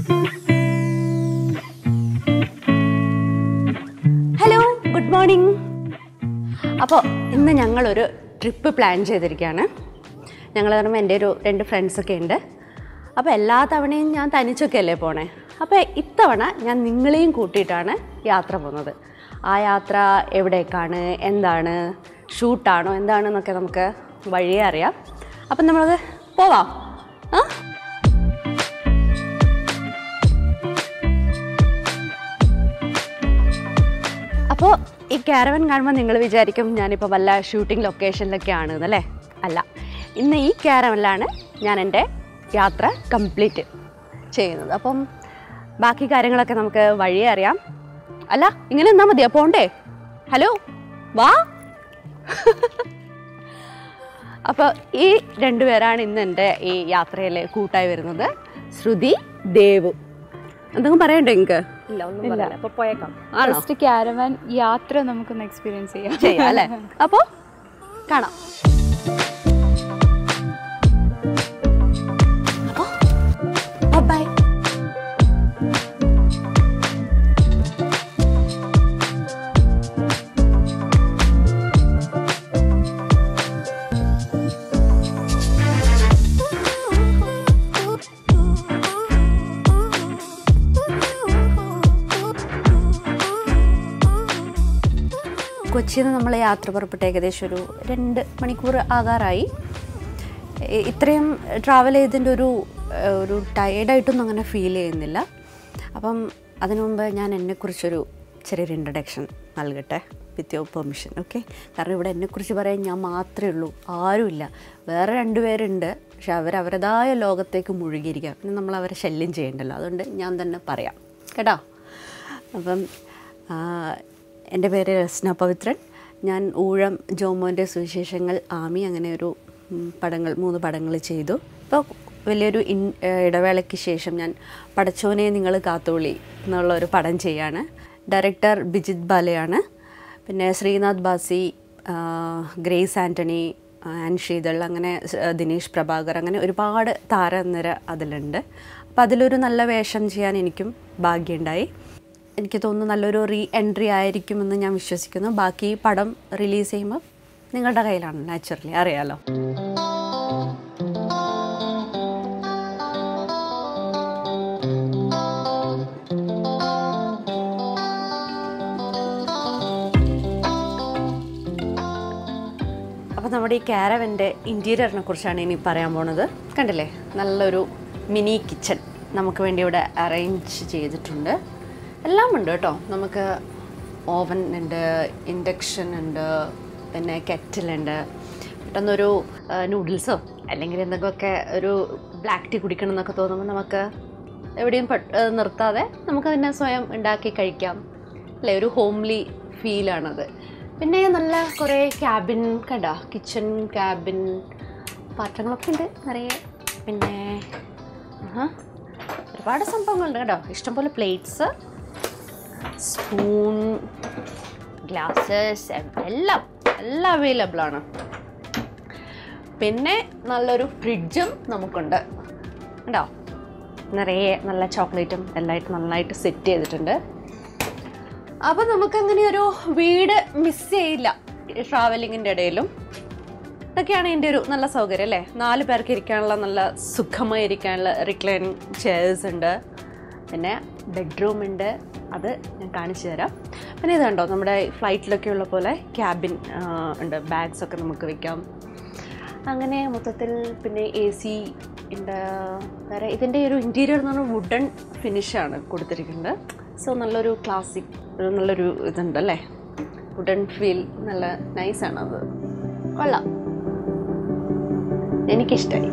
hello good morning അപ്പോൾ ഇന്ന് ഞങ്ങളൊരു ട്രിപ്പ് പ്ലാൻ ചെയ്തിരിക്കുകയാണ് ഞങ്ങൾ പറയുമ്പോൾ എൻ്റെ ഒരു രണ്ട് ഫ്രണ്ട്സൊക്കെ ഉണ്ട് അപ്പോൾ എല്ലാ തവണയും ഞാൻ തനിച്ചൊക്കെ അല്ലേ പോണേ അപ്പോൾ ഇത്തവണ ഞാൻ നിങ്ങളെയും കൂട്ടിയിട്ടാണ് യാത്ര പോകുന്നത് ആ യാത്ര എവിടേക്കാണ് എന്താണ് ഷൂട്ടാണോ എന്താണെന്നൊക്കെ നമുക്ക് വഴിയേ അറിയാം അപ്പം നമ്മളത് പോവാം ആ അപ്പോൾ ഈ കാരവൻ കാണുമ്പോൾ നിങ്ങൾ വിചാരിക്കും ഞാനിപ്പോൾ വല്ല ഷൂട്ടിംഗ് ലൊക്കേഷനിലൊക്കെ ആണ് എന്നല്ലേ അല്ല ഇന്ന് ഈ കാരവനിലാണ് ഞാൻ എൻ്റെ യാത്ര കംപ്ലീറ്റ് ചെയ്യുന്നത് അപ്പം ബാക്കി കാര്യങ്ങളൊക്കെ നമുക്ക് വഴിയേ അറിയാം അല്ല ഇങ്ങനെ നിന്നാൽ മതിയോ പോണ്ടേ ഹലോ വാ അപ്പോൾ ഈ രണ്ടുപേരാണ് ഇന്ന് എൻ്റെ ഈ യാത്രയിൽ കൂട്ടായി വരുന്നത് ശ്രുതി ദേവു എന്തെങ്കിലും പറയണ്ടേ എനിക്ക് ഇല്ല ഒന്നും പറയില്ല അപ്പൊ പോയേക്കാം ആണോ ഫസ്റ്റ് ക്യാരവാൻ യാത്ര നമുക്കൊന്ന് എക്സ്പീരിയൻസ് ചെയ്യാം ചെയ്യാം അല്ലേ അപ്പോൾ കാണാം അപ്പോൾ ബൈ കൊച്ചിയിൽ നിന്ന് നമ്മൾ യാത്ര പുറപ്പെട്ട് ഏകദേശം ഒരു രണ്ട് മണിക്കൂർ ആകാറായി ഇ- ഇത്രയും ട്രാവൽ ചെയ്തതിൻ്റെ ഒരു ഏഹ്, ഒരു ടയേർഡായിട്ടൊന്നും അങ്ങനെ ഫീൽ ചെയ്യുന്നില്ല അപ്പം അതിനു മുമ്പ് ഞാൻ എന്നെക്കുറിച്ചൊരു ചെറിയൊരു ഇൻട്രഡക്ഷൻ നൽകട്ടെ വിത്ത് യുവർ പെർമിഷൻ ഓക്കെ കാരണം ഇവിടെ എന്നെക്കുറിച്ച് പറയാൻ ഞാൻ മാത്രമേ ഉള്ളൂ ആരുമില്ല വേറെ രണ്ടുപേരുണ്ട് പക്ഷെ അവർ അവരുടേതായ ലോകത്തേക്ക് മുഴുകിയിരിക്കുക പിന്നെ നമ്മൾ അവരെ ശല്യം ചെയ്യണ്ടല്ലോ അതുകൊണ്ട് ഞാൻ തന്നെ പറയാം കേട്ടോ അപ്പം ആ, എൻ്റെ പേര് രസ്ന പവിത്രൻ ഞാൻ ഊഴം ജോമോൻ്റെ സുവിശേഷങ്ങൾ ആമി അങ്ങനെ ഒരു ഉം, പടങ്ങൾ മൂന്ന് പടങ്ങൾ ചെയ്തു ഇപ്പോൾ വലിയൊരു ഇൻ ഏഹ് ഇടവേളയ്ക്ക് ശേഷം ഞാൻ പടച്ചോനെ നിങ്ങൾ കാത്തോളി എന്നുള്ള ഒരു പടം ചെയ്യാണ് ഡയറക്ടർ ബിജിത് ബാലയാണ് പിന്നെ ശ്രീനാഥ് ബാസി ആ, ഗ്രേസ് ആൻ്റണി ആ, ആൻ ഷീതൾ അങ്ങനെ സ്- ദിനേശ് പ്രഭാകർ അങ്ങനെ ഒരുപാട് താരനിര അതിലുണ്ട് അപ്പോൾ അതിലൊരു നല്ല വേഷം ചെയ്യാൻ എനിക്കും ഭാഗ്യമുണ്ടായി എനിക്ക് തോന്നുന്നു നല്ലൊരു റീ എൻട്രി ആയിരിക്കുമെന്ന് ഞാൻ വിശ്വസിക്കുന്നു ബാക്കി പടം റിലീസ് ചെയ്യുമ്പോൾ നിങ്ങളുടെ കയ്യിലാണ് നാച്ചുറലി അറിയാലോ അപ്പോൾ നമ്മുടെ ഈ ക്യാരവൻ്റെ ഇൻറ്റീരിയറിനെ കുറിച്ചാണ് ഇനി പറയാൻ പോണത് കണ്ടില്ലേ നല്ലൊരു മിനി കിച്ചൺ നമുക്ക് വേണ്ടി ഇവിടെ അറേഞ്ച് ചെയ്തിട്ടുണ്ട് എല്ലാം ഉണ്ട് കേട്ടോ നമുക്ക് ഓവൻ ഉണ്ട് ഇൻഡക്ഷൻ ഉണ്ട് പിന്നെ കെറ്റിലുണ്ട് പെട്ടെന്നൊരു നൂഡിൽസോ അല്ലെങ്കിൽ എന്തെങ്കിലുമൊക്കെ ഒരു ബ്ലാക്ക് ടീ കുടിക്കണം എന്നൊക്കെ തോന്നുമ്പോൾ നമുക്ക് എവിടെയും പെ- ഏഹ് നിർത്താതെ നമുക്കതിനെ സ്വയം ഉണ്ടാക്കി കഴിക്കാം അല്ലേ ഒരു ഹോംലി ഫീലാണത് പിന്നെ നല്ല കുറേ ക്യാബിൻ കണ്ട കിച്ചൺ ക്യാബിൻ പാത്രങ്ങളൊക്കെ ഉണ്ട് നിറയെ പിന്നെ ആഹാ, ഒരുപാട് സംഭവങ്ങളുണ്ട് കേട്ടോ ഇഷ്ടംപോലെ പ്ലേറ്റ്സ് സ്പൂൺ ഗ്ലാസസ് എല്ലാം എല്ലാം അവൈലബിൾ ആണ് പിന്നെ നല്ലൊരു ഫ്രിഡ്ജും നമുക്കുണ്ട് ഉണ്ടോ നിറയെ നല്ല ചോക്ലേറ്റും എല്ലായിട്ട് നന്നായിട്ട് സെറ്റ് ചെയ്തിട്ടുണ്ട് അപ്പോൾ നമുക്കങ്ങനെ ഒരു വീട് മിസ് ചെയ്യില്ല ട്രാവലിങ്ങിൻ്റെ ഇടയിലും ഇതൊക്കെയാണ് എൻ്റെ ഒരു നല്ല സൗകര്യം അല്ലേ നാല് പേർക്ക് ഇരിക്കാനുള്ള നല്ല സുഖമായി ഇരിക്കാനുള്ള റിക്ലൈനിങ് ചെയർസ് ഉണ്ട് പിന്നെ ബെഡ്റൂം ഉണ്ട് അത് ഞാൻ കാണിച്ചു തരാം പിന്നെ ഇത് കണ്ടോ നമ്മുടെ ഫ്ലൈറ്റിലൊക്കെ ഉള്ള പോലെ ക്യാബിൻ ഉണ്ട് ബാഗ്സ് ഒക്കെ നമുക്ക് വെക്കാം അങ്ങനെ മൊത്തത്തിൽ പിന്നെ എ സി ഉണ്ട് വേറെ ഇതിൻ്റെ ഒരു ഇൻറ്റീരിയർ എന്ന് പറഞ്ഞാൽ വുഡൻ ഫിനിഷാണ് കൊടുത്തിരിക്കുന്നത് സോ നല്ലൊരു ക്ലാസിക് ഒരു നല്ലൊരു ഇതുണ്ട് അല്ലേ വുഡൻ ഫീൽ നല്ല നൈസാണ് അത് കൊള്ളാം എനിക്കിഷ്ടമായി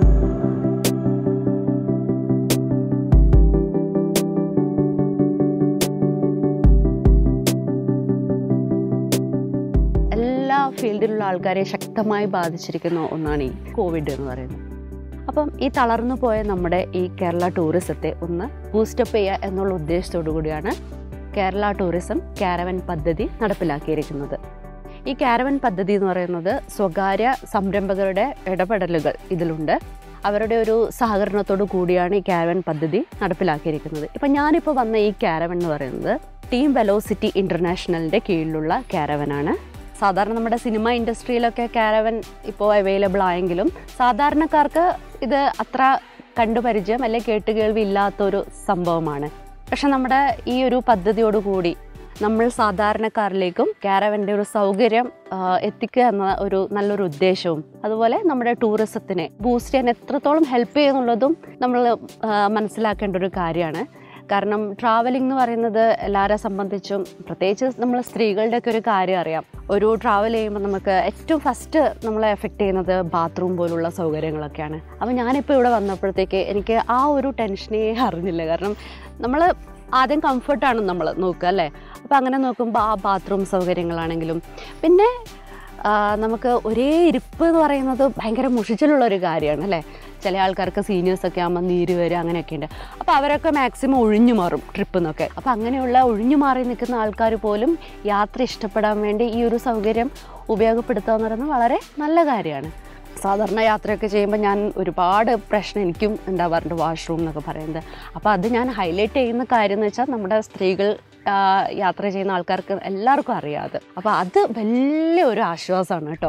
എല്ലാ ഫീൽഡിലുള്ള ആൾക്കാരെ ശക്തമായി ബാധിച്ചിരിക്കുന്ന ഒന്നാണ് ഈ കോവിഡ് എന്ന് പറയുന്നത് അപ്പം ഈ തളർന്നു പോയ നമ്മുടെ ഈ കേരള ടൂറിസത്തെ ഒന്ന് ബൂസ്റ്റപ്പ് ചെയ്യുക എന്നുള്ള ഉദ്ദേശത്തോടു കൂടിയാണ് കേരള ടൂറിസം കാരവൻ പദ്ധതി നടപ്പിലാക്കിയിരിക്കുന്നത് ഈ കാരവൻ പദ്ധതി എന്ന് പറയുന്നത് സ്വകാര്യ സംരംഭകരുടെ ഇടപെടലുകൾ ഇതിലുണ്ട് അവരുടെ ഒരു സഹകരണത്തോടു കൂടിയാണ് ഈ ക്യാരവൻ പദ്ധതി നടപ്പിലാക്കിയിരിക്കുന്നത് ഇപ്പം ഞാനിപ്പോൾ വന്ന ഈ ക്യാരവൻ എന്ന് പറയുന്നത് ടീം വെലോസിറ്റി ഇൻ്റർനാഷണലിൻ്റെ കീഴിലുള്ള ക്യാരവനാണ് സാധാരണ നമ്മുടെ സിനിമ ഇൻഡസ്ട്രിയിലൊക്കെ ക്യാരവൻ ഇപ്പോൾ അവൈലബിൾ ആയെങ്കിലും സാധാരണക്കാർക്ക് ഇത് അത്ര കണ്ടുപരിചയം അല്ലെങ്കിൽ കേട്ടുകേൾവി ഇല്ലാത്തൊരു സംഭവമാണ് പക്ഷെ നമ്മുടെ ഈ ഒരു പദ്ധതിയോടുകൂടി നമ്മൾ സാധാരണക്കാരിലേക്കും ക്യാരവൻ്റെ ഒരു സൗകര്യം ആ, എത്തിക്കുക എന്ന ഒരു നല്ലൊരു ഉദ്ദേശവും അതുപോലെ നമ്മുടെ ടൂറിസത്തിനെ ബൂസ്റ്റ് ചെയ്യാൻ എത്രത്തോളം ഹെൽപ്പ് ചെയ്യുന്നുള്ളതും നമ്മൾ ആ, മനസ്സിലാക്കേണ്ട ഒരു കാര്യമാണ് കാരണം ട്രാവലിംഗ് എന്ന് പറയുന്നത് എല്ലാവരെ സംബന്ധിച്ചും പ്രത്യേകിച്ച് നമ്മൾ സ്ത്രീകളുടെയൊക്കെ ഒരു കാര്യം അറിയാം ഒരു ട്രാവൽ ചെയ്യുമ്പോൾ നമുക്ക് ഏറ്റവും ഫസ്റ്റ് നമ്മളെ എഫക്റ്റ് ചെയ്യുന്നത് ബാത്റൂം പോലുള്ള സൗകര്യങ്ങളൊക്കെയാണ് അപ്പോൾ ഞാനിപ്പോൾ ഇവിടെ വന്നപ്പോഴത്തേക്ക് എനിക്ക് ആ ഒരു ടെൻഷനേ അറിഞ്ഞില്ല കാരണം നമ്മൾ ആദ്യം കംഫർട്ടാണ് നമ്മൾ നോക്കുക അല്ലേ അപ്പോൾ അങ്ങനെ നോക്കുമ്പോൾ ആ ബാത്റൂം സൗകര്യങ്ങളാണെങ്കിലും പിന്നെ ആ, നമുക്ക് ഒരേ ഇരിപ്പ് എന്ന് പറയുന്നത് ഭയങ്കര മുഷിച്ചിലുള്ള ഒരു കാര്യമാണ് അല്ലേ ചില ആൾക്കാർക്ക് സീനിയേഴ്സൊക്കെ ആകുമ്പോൾ നീര് വരും അങ്ങനെയൊക്കെ ഉണ്ട് അപ്പോൾ അവരൊക്കെ മാക്സിമം ഒഴിഞ്ഞു മാറും ട്രിപ്പ് എന്നൊക്കെ അപ്പോൾ അങ്ങനെയുള്ള ഒഴിഞ്ഞു മാറി നിൽക്കുന്ന ആൾക്കാർ പോലും യാത്ര ഇഷ്ടപ്പെടാൻ വേണ്ടി ഈ ഒരു സൗകര്യം ഉപയോഗപ്പെടുത്തുക എന്ന് പറയുന്നത് വളരെ നല്ല കാര്യമാണ് സാധാരണ യാത്രയൊക്കെ ചെയ്യുമ്പോൾ ഞാൻ ഒരുപാട് പ്രശ്നം എനിക്കും ഉണ്ടാവാറുണ്ട് വാഷ്റൂം എന്നൊക്കെ പറയുന്നത് അപ്പോൾ അത് ഞാൻ ഹൈലൈറ്റ് ചെയ്യുന്ന കാര്യം എന്ന് വെച്ചാൽ നമ്മുടെ സ്ത്രീകൾ ആ, യാത്ര ചെയ്യുന്ന ആൾക്കാർക്ക് എല്ലാവർക്കും അറിയാം അത് അപ്പോൾ അത് വലിയ ഒരു ആശ്വാസമാണ് കേട്ടോ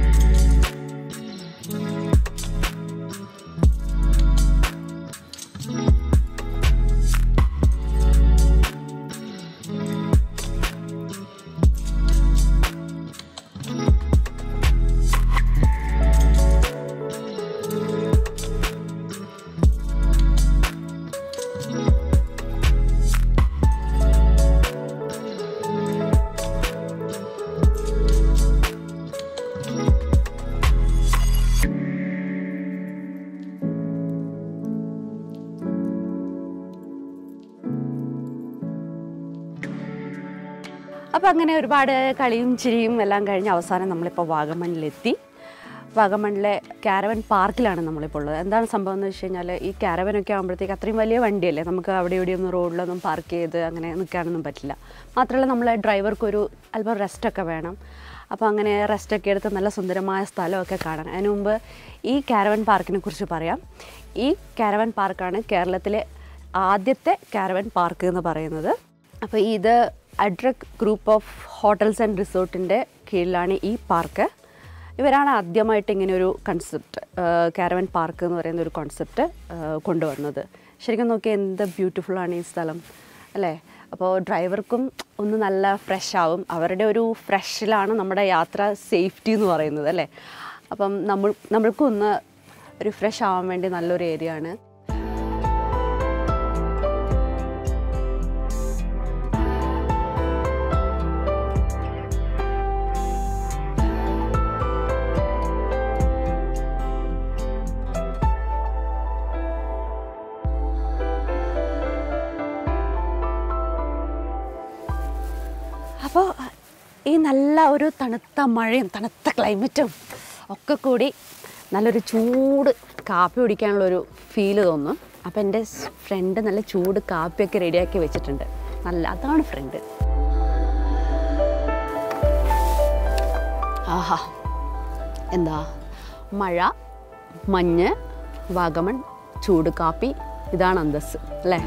അപ്പോൾ അങ്ങനെ ഒരുപാട് കളിയും ചിരിയും എല്ലാം കഴിഞ്ഞ് അവസാനം നമ്മളിപ്പോൾ വാഗമണ്ണിലെത്തി വാഗമണ്ണിലെ കാരവൻ പാർക്കിലാണ് നമ്മളിപ്പോൾ ഉള്ളത് എന്താണ് സംഭവം എന്ന് വെച്ച് കഴിഞ്ഞാൽ ഈ കാരവനൊക്കെ ആകുമ്പോഴത്തേക്ക് അത്രയും വലിയ വണ്ടിയല്ലേ നമുക്ക് അവിടെ ഇവിടെയൊന്നും റോഡിലൊന്നും പാർക്ക് ചെയ്ത് അങ്ങനെ നിൽക്കാനൊന്നും പറ്റില്ല മാത്രമല്ല നമ്മളെ ഡ്രൈവർക്കൊരു അല്പം റെസ്റ്റൊക്കെ വേണം അപ്പോൾ അങ്ങനെ റെസ്റ്റൊക്കെ എടുത്ത് നല്ല സുന്ദരമായ സ്ഥലമൊക്കെ കാണാൻ അതിന് മുമ്പ് ഈ കാരവൻ പാർക്കിനെ കുറിച്ച് പറയാം ഈ കാരവൻ പാർക്കാണ് കേരളത്തിലെ ആദ്യത്തെ കാരവൻ പാർക്ക് എന്ന് പറയുന്നത് അപ്പോൾ ഇത് Adrak group of hotels and റിസോർട്ടിൻ്റെ കീഴിലാണ് ഈ പാർക്ക് ഇവരാണ് ആദ്യമായിട്ട് ഇങ്ങനെ ഒരു കൺസെപ്റ്റ് കാരവൻ പാർക്ക് എന്ന് പറയുന്ന ഒരു കോൺസെപ്റ്റ് കൊണ്ടുവന്നത് ശരിക്കും നോക്കിയാൽ എന്ത് ബ്യൂട്ടിഫുള്ളാണ് ഈ സ്ഥലം അല്ലേ അപ്പോൾ ഡ്രൈവർക്കും ഒന്ന് നല്ല ഫ്രഷ് ആവും അവരുടെ ഒരു ഫ്രഷിലാണ് നമ്മുടെ യാത്ര സേഫ്റ്റി എന്ന് പറയുന്നത് അല്ലേ അപ്പം നമ്മൾ നമ്മൾക്കും ഒന്ന് ഒരു ഫ്രഷ് ആവാൻ വേണ്ടി നല്ലൊരു ഏരിയ ആണ് അപ്പോൾ ഈ നല്ല ഒരു തണുത്ത മഴയും തണുത്ത ക്ലൈമറ്റും ഒക്കെ കൂടി നല്ലൊരു ചൂട് കാപ്പി കുടിക്കാനുള്ളൊരു ഫീല് തോന്നും അപ്പോൾ എൻ്റെ ഫ്രണ്ട് നല്ല ചൂട് കാപ്പിയൊക്കെ റെഡിയാക്കി വെച്ചിട്ടുണ്ട് നല്ല അതാണ് ഫ്രണ്ട് ആഹാ എന്താ മഴ മഞ്ഞ് വാഗമൺ ചൂട് കാപ്പി ഇതാണ് അന്തസ് അല്ലേ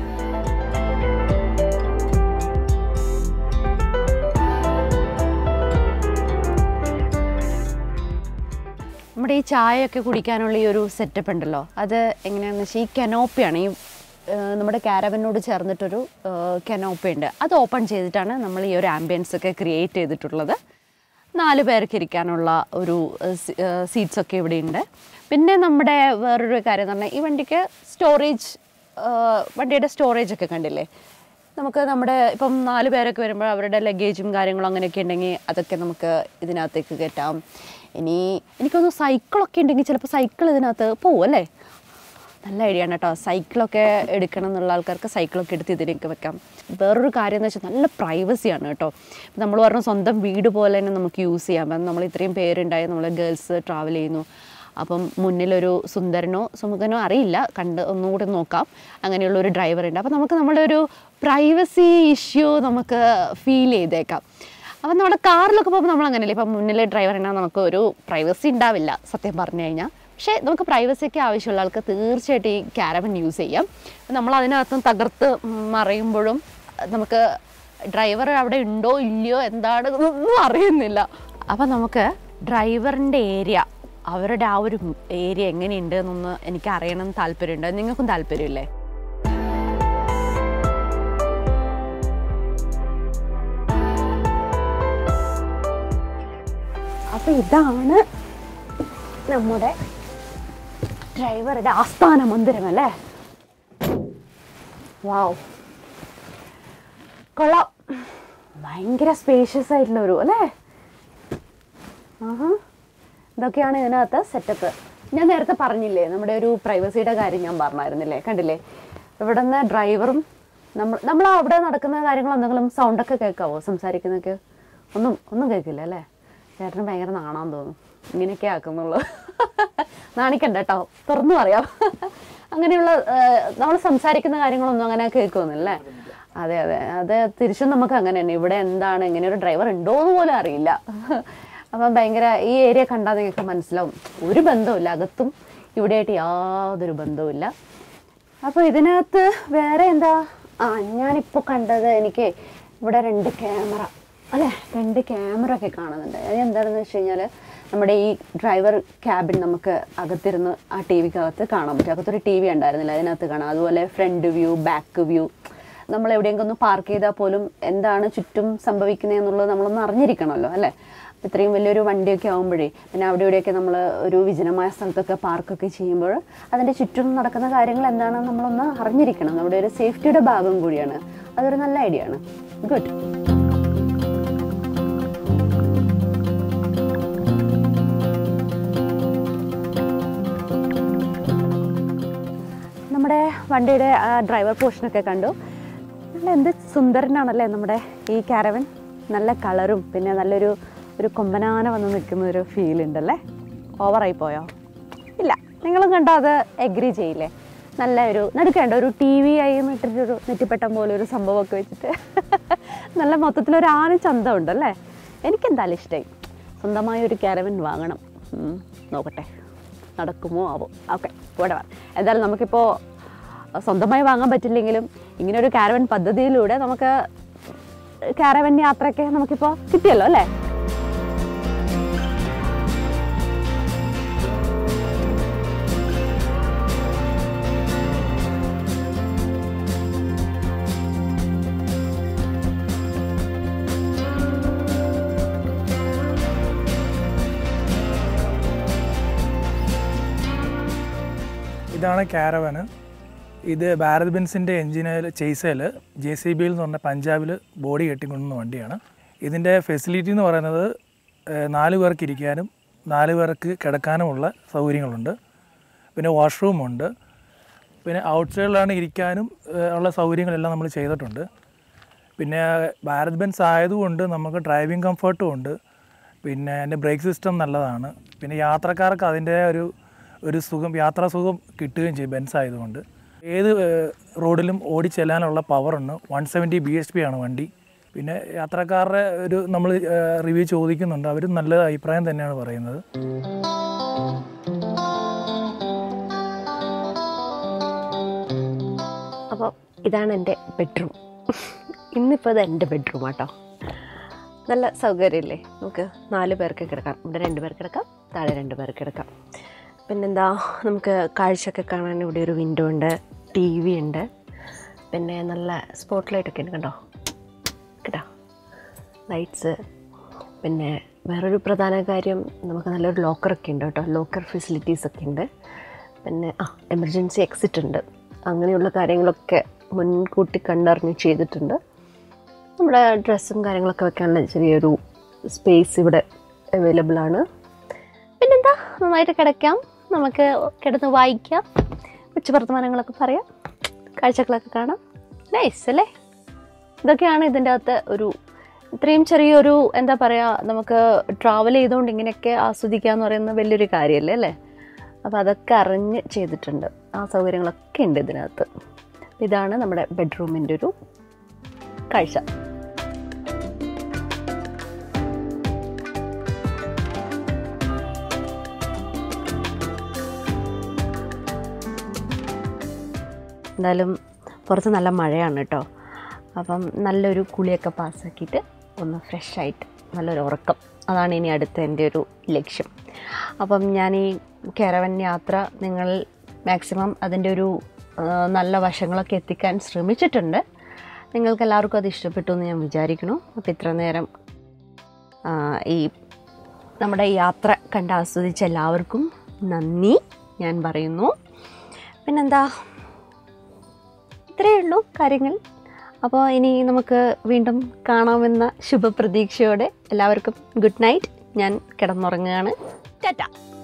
നമ്മുടെ ഈ ചായയൊക്കെ കുടിക്കാനുള്ള ഈ ഒരു സെറ്റപ്പ് ഉണ്ടല്ലോ അത് എങ്ങനെയാണെന്ന് വെച്ചാൽ ഈ കനോപ്പിയാണ് ഈ ആ, നമ്മുടെ കാരവനോട് ചേർന്നിട്ടൊരു കനോപ്പി ഉണ്ട് അത് ഓപ്പൺ ചെയ്തിട്ടാണ് നമ്മൾ ഈ ഒരു ആംബിയൻസ് ഒക്കെ ക്രിയേറ്റ് ചെയ്തിട്ടുള്ളത് നാല് പേർക്ക് ഇരിക്കാനുള്ള ഒരു സീറ്റ്സ് ഒക്കെ ഇവിടെ ഉണ്ട് പിന്നെ നമ്മുടെ വേറൊരു കാര്യം എന്ന് പറഞ്ഞാൽ ഈ വണ്ടിക്ക് സ്റ്റോറേജ് വണ്ടിയുടെ സ്റ്റോറേജ് ഒക്കെ കണ്ടില്ലേ നമുക്ക് നമ്മുടെ ഇപ്പം നാല് പേരൊക്കെ വരുമ്പോൾ അവരുടെ ലഗേജും കാര്യങ്ങളും അങ്ങനെയൊക്കെ ഉണ്ടെങ്കിൽ അതൊക്കെ നമുക്ക് ഇതിനകത്തേക്ക് കയറ്റാം ഇനി എനിക്കൊന്ന് സൈക്കിളൊക്കെ ഉണ്ടെങ്കിൽ ചിലപ്പോൾ സൈക്കിൾ ഇതിനകത്ത് പോവും അല്ലേ നല്ല ഐഡിയ ആണ് കേട്ടോ സൈക്കിളൊക്കെ എടുക്കണം എന്നുള്ള ആൾക്കാർക്ക് സൈക്കിളൊക്കെ എടുത്ത് ഇതിലേക്ക് വെക്കാം വേറൊരു കാര്യം എന്ന് വെച്ചാൽ നല്ല പ്രൈവസിയാണ് കേട്ടോ നമ്മൾ പറഞ്ഞ സ്വന്തം വീട് പോലെ തന്നെ നമുക്ക് യൂസ് ചെയ്യാം അപ്പം നമ്മൾ ഇത്രയും പേരുണ്ടായി നമ്മൾ ഗേൾസ് ട്രാവൽ ചെയ്യുന്നു അപ്പം മുന്നിലൊരു സുന്ദരനോ സുമുഖനോ അറിയില്ല കണ്ട് ഒന്നുകൂടി നോക്കാം അങ്ങനെയുള്ള ഒരു ഡ്രൈവർ ഉണ്ട് അപ്പം നമുക്ക് നമ്മുടെ ഒരു പ്രൈവസി ഇഷ്യൂ നമുക്ക് ഫീൽ ചെയ്തേക്കാം അപ്പം നമ്മുടെ കാറിലൊക്കെ പോകുമ്പോൾ നമ്മൾ അങ്ങനെയല്ലേ ഇപ്പം മുന്നിലെ ഡ്രൈവർ ഉണ്ടെങ്കിൽ നമുക്ക് ഒരു പ്രൈവസി ഉണ്ടാവില്ല സത്യം പറഞ്ഞു കഴിഞ്ഞാൽ പക്ഷേ നമുക്ക് പ്രൈവസിക്ക് ആവശ്യമുള്ള ആൾക്ക് തീർച്ചയായിട്ടും ഈ ക്യാരവൻ യൂസ് ചെയ്യാം നമ്മൾ അതിനകത്തും തകർത്ത് മറയുമ്പോഴും നമുക്ക് ഡ്രൈവർ അവിടെ ഉണ്ടോ ഇല്ലയോ എന്താണ് ഒന്നും അറിയുന്നില്ല അപ്പം നമുക്ക് ഡ്രൈവറിൻ്റെ ഏരിയ അവരുടെ ആ ഒരു ഏരിയ എങ്ങനെയുണ്ട് എന്നൊന്ന് എനിക്ക് അറിയണം എന്ന് താല്പര്യമുണ്ട് നിങ്ങൾക്കും താല്പര്യമില്ലേ അപ്പൊ ഇതാണ് നമ്മുടെ ഡ്രൈവറുടെ ആസ്ഥാന മന്ദിരം അല്ലേ വാവ് കൊള്ളാം ഭയങ്കര സ്പേഷ്യസ് ആയിട്ടുള്ള ഒരു അല്ലേ ആഹാ ഇതൊക്കെയാണ് ഇതിനകത്ത് സെറ്റപ്പ് ഞാൻ നേരത്തെ പറഞ്ഞില്ലേ നമ്മുടെ ഒരു പ്രൈവസിയുടെ കാര്യം ഞാൻ പറഞ്ഞായിരുന്നില്ലേ കണ്ടില്ലേ ഇവിടെ നിന്ന് ഡ്രൈവറും നമ്മൾ നമ്മൾ അവിടെ നടക്കുന്ന കാര്യങ്ങൾ എന്തെങ്കിലും സൗണ്ടൊക്കെ കേൾക്കാവോ സംസാരിക്കുന്നതൊക്കെ ഒന്നും ഒന്നും കേൾക്കില്ല അല്ലേ ചേട്ടന് ഭയങ്കര നാണാന്ന് തോന്നും ഇങ്ങനെയൊക്കെ ആക്കുന്നുള്ളൂ നാണിക്കണ്ട കേട്ടോ തുറന്നു പറയാം അങ്ങനെയുള്ള നമ്മൾ സംസാരിക്കുന്ന കാര്യങ്ങളൊന്നും അങ്ങനെ കേൾക്കുമെന്നല്ലേ അതെ അതെ അത് തിരിച്ചും നമുക്ക് അങ്ങനെ തന്നെ ഇവിടെ എന്താണ് ഇങ്ങനെ ഒരു ഡ്രൈവർ ഉണ്ടോ എന്ന് പോലും അറിയില്ല അപ്പം ഭയങ്കര ഈ ഏരിയ കണ്ടാൽ നിങ്ങൾക്ക് മനസ്സിലാവും ഒരു ബന്ധവുമില്ല അകത്തും ഇവിടെയായിട്ട് യാതൊരു ബന്ധവുമില്ല അപ്പോൾ ഇതിനകത്ത് വേറെ എന്താ ആ ഞാനിപ്പോൾ കണ്ടത് എനിക്ക് ഇവിടെ രണ്ട് ക്യാമറ അല്ലേ രണ്ട് ക്യാമറ ഒക്കെ കാണുന്നുണ്ട് അത് എന്താണെന്ന് വെച്ച് കഴിഞ്ഞാൽ നമ്മുടെ ഈ ഡ്രൈവർ ക്യാബിൻ നമുക്ക് അകത്തിരുന്ന് ആ ടി വിക്കകത്ത് കാണാൻ പറ്റും അകത്തൊരു ടി വി ഉണ്ടായിരുന്നില്ല അതിനകത്ത് കാണാം അതുപോലെ ഫ്രണ്ട് വ്യൂ ബാക്ക് വ്യൂ നമ്മൾ എവിടെയെങ്കിലും ഒന്ന് പാർക്ക് ചെയ്താൽ പോലും എന്താണ് ചുറ്റും സംഭവിക്കുന്നത് എന്നുള്ളത് നമ്മളൊന്ന് അറിഞ്ഞിരിക്കണമല്ലോ അല്ലേ ഇത്രയും വലിയൊരു വണ്ടിയൊക്കെ ആകുമ്പോഴേ പിന്നെ അവിടെ ഇവിടെയൊക്കെ നമ്മൾ ഒരു വിജനമായ സ്ഥലത്തൊക്കെ പാർക്കൊക്കെ ചെയ്യുമ്പോൾ അതിൻ്റെ ചുറ്റും നടക്കുന്ന കാര്യങ്ങൾ എന്താണെന്ന് നമ്മളൊന്ന് അറിഞ്ഞിരിക്കണം നമ്മുടെ ഒരു സേഫ്റ്റിയുടെ ഭാഗം കൂടിയാണ് അതൊരു നല്ല ഐഡിയ ആണ് ഗുഡ് നമ്മുടെ വണ്ടിയുടെ ഡ്രൈവർ പോർഷനൊക്കെ കണ്ടു നല്ല എന്ത് സുന്ദരനാണല്ലേ നമ്മുടെ ഈ കാരവൻ നല്ല കളറും പിന്നെ നല്ലൊരു ഒരു കൊമ്പനാന വന്ന് നിൽക്കുന്ന ഒരു ഫീൽ ഉണ്ടല്ലേ ഓവറായി പോയോ ഇല്ല നിങ്ങളും കണ്ടോ അത് എഗ്രി ചെയ്യില്ലേ നല്ല ഒരു നടുക്കേണ്ട ഒരു ടി വി ആയി ഇട്ടിട്ടൊരു നെറ്റിപ്പട്ടം പോലെ ഒരു സംഭവമൊക്കെ വെച്ചിട്ട് നല്ല മൊത്തത്തിലൊരു ആന ചന്തം ഉണ്ടല്ലേ എനിക്കെന്തായാലും ഇഷ്ടമായി സ്വന്തമായ ഒരു കാരവൻ വാങ്ങണം ഉം, നോക്കട്ടെ നടക്കുമോ ആവോ ഓക്കെ ഇവിടെ വാ എന്തായാലും നമുക്കിപ്പോൾ സ്വന്തമായി വാങ്ങാൻ പറ്റില്ലെങ്കിലും ഇങ്ങനെ ഒരു കാരവൻ പദ്ധതിയിലൂടെ നമുക്ക് കാരവൻ യാത്രയ്ക്ക് നമുക്കിപ്പോൾ കിട്ടിയല്ലോ അല്ലേ ഇതാണ് കാരവന് ഇത് ഭാരത് ബെൻസിൻ്റെ എഞ്ചിനിൽ ചെയ്സയിൽ ജെ സി ബിയിൽ എന്ന് പറഞ്ഞ പഞ്ചാബിൽ ബോഡി കെട്ടിക്കൊണ്ടുവന്ന വണ്ടിയാണ് ഇതിൻ്റെ ഫെസിലിറ്റി എന്ന് പറയുന്നത് ഏഹ്, നാല് പേർക്ക് ഇരിക്കാനും നാല് പേർക്ക് കിടക്കാനുമുള്ള സൗകര്യങ്ങളുണ്ട് പിന്നെ വാഷ്റൂമുണ്ട് പിന്നെ ഔട്ട്സൈഡിലാണ് ഇരിക്കാനും ഏഹ്, ഉള്ള സൗകര്യങ്ങളെല്ലാം നമ്മൾ ചെയ്തിട്ടുണ്ട് പിന്നെ ഭാരത് ബെൻസ് ആയതുകൊണ്ട് നമുക്ക് ഡ്രൈവിംഗ് കംഫർട്ടും ഉണ്ട് പിന്നെ അതിൻ്റെ ബ്രേക്ക് സിസ്റ്റം നല്ലതാണ് പിന്നെ യാത്രക്കാർക്ക് അതിൻ്റെ ഒരു ഒരു സുഖം യാത്രാ സുഖം കിട്ടുകയും ചെയ്യും ബെൻസ് ആയതുകൊണ്ട് ഏത് ഏഹ്, റോഡിലും ഓടിച്ചെല്ലാനുള്ള പവറുണ്ട് one seventy B H P ആണ് വണ്ടി പിന്നെ യാത്രക്കാരുടെ ഒരു നമ്മൾ റിവ്യൂ ചോദിക്കുന്നുണ്ട് അവരും നല്ല അഭിപ്രായം തന്നെയാണ് പറയുന്നത് അപ്പോൾ ഇതാണ് എൻ്റെ ബെഡ്റൂം ഇന്നിപ്പോൾ ഇത് എൻ്റെ ബെഡ്റൂം ആട്ടോ നല്ല സൗകര്യമില്ലേ നമുക്ക് നാല് പേർക്ക് കിടക്കാം ഇവിടെ രണ്ട് പേർക്ക് കിടക്കാം താഴെ രണ്ട് പേർക്ക് കിടക്കാം പിന്നെന്താ നമുക്ക് കാഴ്ചയൊക്കെ കാണാൻ ഇവിടെ ഒരു വിൻഡോ ഉണ്ട് ടി വി ഉണ്ട് പിന്നെ നല്ല സ്പോട്ട് ലൈറ്റൊക്കെ ഉണ്ട് കണ്ടോ കേട്ടോ ലൈറ്റ്സ് പിന്നെ വേറൊരു പ്രധാന കാര്യം നമുക്ക് നല്ലൊരു ലോക്കറൊക്കെ ഉണ്ട് കേട്ടോ ലോക്കർ ഫെസിലിറ്റീസ് ഒക്കെ ഉണ്ട് പിന്നെ ആ എമർജൻസി എക്സിറ്റ് ഉണ്ട് അങ്ങനെയുള്ള കാര്യങ്ങളൊക്കെ മുൻകൂട്ടി കണ്ടറിഞ്ഞ് ചെയ്തിട്ടുണ്ട് നമ്മുടെ ഡ്രസ്സും കാര്യങ്ങളൊക്കെ വെക്കാനുള്ള ചെറിയൊരു സ്പേസ് ഇവിടെ അവൈലബിൾ ആണ് പിന്നെന്താ നന്നായിട്ട് കിടക്കാം നമുക്ക് കിടന്ന് വായിക്കാം ഉച്ചവർത്തമാനങ്ങളൊക്കെ പറയാം കാഴ്ചകളൊക്കെ കാണാം നൈസ് അല്ലേ ഇതൊക്കെയാണ് ഇതിൻ്റെ അകത്ത് ഒരു ഇത്രയും ചെറിയൊരു എന്താ പറയുക നമുക്ക് ട്രാവൽ ചെയ്തുകൊണ്ട് ഇങ്ങനെയൊക്കെ ആസ്വദിക്കുക എന്ന് പറയുന്നത് വലിയൊരു കാര്യമല്ലേ അല്ലേ അപ്പോൾ അതൊക്കെ അറിഞ്ഞ് ചെയ്തിട്ടുണ്ട് ആ സൗകര്യങ്ങളൊക്കെ ഉണ്ട് ഇതിനകത്ത് ഇതാണ് നമ്മുടെ ബെഡ്റൂമിൻ്റെ ഒരു കാഴ്ച എന്തായാലും പുറത്ത് നല്ല മഴയാണ് കേട്ടോ അപ്പം നല്ലൊരു കുളിയൊക്കെ പാസ്സാക്കിയിട്ട് ഒന്ന് ഫ്രഷ് ആയിട്ട് നല്ലൊരു ഉറക്കം അതാണ് ഇനി അടുത്ത എൻ്റെ ഒരു ലക്ഷ്യം അപ്പം ഞാൻ ഈ കാരവൻ യാത്ര നിങ്ങൾ മാക്സിമം അതിൻ്റെ ഒരു ആ, നല്ല വശങ്ങളൊക്കെ എത്തിക്കാൻ ശ്രമിച്ചിട്ടുണ്ട് നിങ്ങൾക്ക് എല്ലാവർക്കും അത് ഇഷ്ടപ്പെട്ടു എന്ന് ഞാൻ വിചാരിക്കുന്നു അപ്പോൾ ഇത്ര നേരം ആ, ഈ നമ്മുടെ യാത്ര കണ്ട് ആസ്വദിച്ച എല്ലാവർക്കും നന്ദി ഞാൻ പറയുന്നു പിന്നെന്താ ഇത്രയേ ഉള്ളൂ കാര്യങ്ങൾ അപ്പോൾ ഇനി നമുക്ക് വീണ്ടും കാണാമെന്ന ശുഭപ്രതീക്ഷയോടെ എല്ലാവർക്കും ഗുഡ് നൈറ്റ് ഞാൻ കിടന്നുറങ്ങുകയാണ് ടാറ്റ